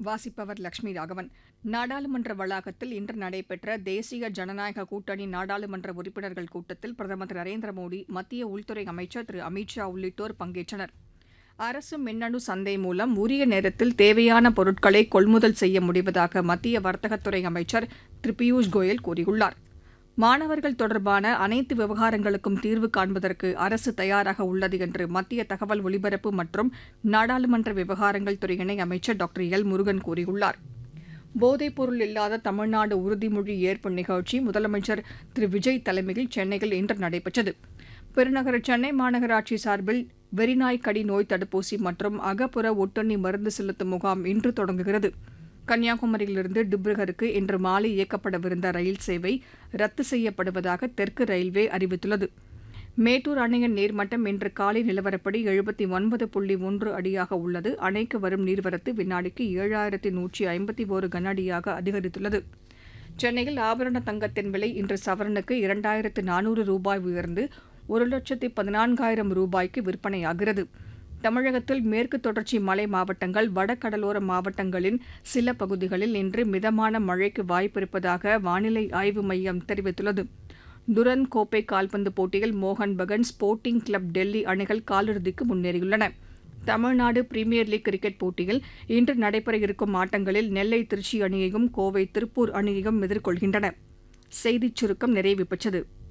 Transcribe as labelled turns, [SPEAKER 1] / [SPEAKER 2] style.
[SPEAKER 1] வாசிப்பவர் லட்சுமி ராகவன் நாடாளுமன்ற வளாகத்தில் இன்று நடைபெற்ற தேசிய ஜனநாயக கூட்டணி நாடாளுமன்ற உறுப்பினர்கள் கூட்டத்தில் பிரதமர் திரு நரேந்திர மோடி மத்திய உள்துறை அமைச்சர் திரு அமித் ஷா உள்ளிட்டோர் பங்கேற்றனர் அரசு மின்னணு சந்தை மூலம் உரிய நேரத்தில் தேவையான பொருட்களை கொள்முதல் செய்ய முடிவதாக மத்திய வர்த்தகத்துறை அமைச்சர் திரு பியூஷ் கோயல் கூறியுள்ளார் மாணவர்கள் தொடர்பான அனைத்து விவகாரங்களுக்கும் தீர்வு காண்பதற்கு அரசு தயாராக உள்ளது என்று மத்திய தகவல் ஒலிபரப்பு மற்றும் நாடாளுமன்ற விவகாரங்கள் துறை இணை அமைச்சர் டாக்டர் எல் முருகன் கூறியுள்ளார் போதைப்பொருள் இல்லாத தமிழ்நாடு உறுதிமொழி ஏற்பு நிகழ்ச்சி முதலமைச்சர் திரு விஜய் தலைமையில் சென்னையில் இன்று நடைபெற்றது பெருநகர சென்னை மாநகராட்சி சார்பில் வெறிநாய் கடி நோய் தடுப்பூசி மற்றும் அகப்புற ஒட்டுண்ணி மருந்து செலுத்தும் முகாம் இன்று தொடங்குகிறது கன்னியாகுமரியிலிருந்து டிப்ருகருக்கு இன்று மாலை இயக்கப்படவிருந்த ரயில் சேவை ரத்து செய்யப்படுவதாக தெற்கு ரயில்வே அறிவித்துள்ளது மேட்டூர் அணையின் நீர்மட்டம் இன்று காலை நிலவரப்படி எழுபத்தி ஒன்பது புள்ளி ஒன்று அடியாக உள்ளது அணைக்கு வரும் நீர்வரத்து வினாடிக்கு ஏழாயிரத்தி நூற்றி ஐம்பத்தி ஒரு கன அடியாக அதிகரித்துள்ளது சென்னையில் ஆபரண தங்கத்தின் விலை இன்று சவரனுக்கு இரண்டாயிரத்து நானூறு ரூபாய் உயர்ந்து ஒரு லட்சத்தி பதினான்காயிரம் ரூபாய்க்கு விற்பனையாகிறது தமிழகத்தில் மேற்கு தொடர்ச்சி மலை மாவட்டங்கள் வடகடலோர மாவட்டங்களின் சில பகுதிகளில் இன்று மிதமான மழைக்கு வாய்ப்பிருப்பதாக வானிலை ஆய்வு மையம் தெரிவித்துள்ளது துரன் கோப்பை கால்பந்து போட்டியில் மோகன் பகன் ஸ்போர்ட்டிங் கிளப் டெல்லி அணிகள் காலிறுதிக்கு முன்னேறியுள்ளன தமிழ்நாடு பிரீமியர் லீக் கிரிக்கெட் போட்டியில் இன்று நடைபெற இருக்கும் ஆட்டங்களில் நெல்லை திருச்சி அணியையும் கோவை திருப்பூர் அணியையும் எதிர்கொள்கின்றன செய்திச் சுருக்கம் நிறைவு பெற்றது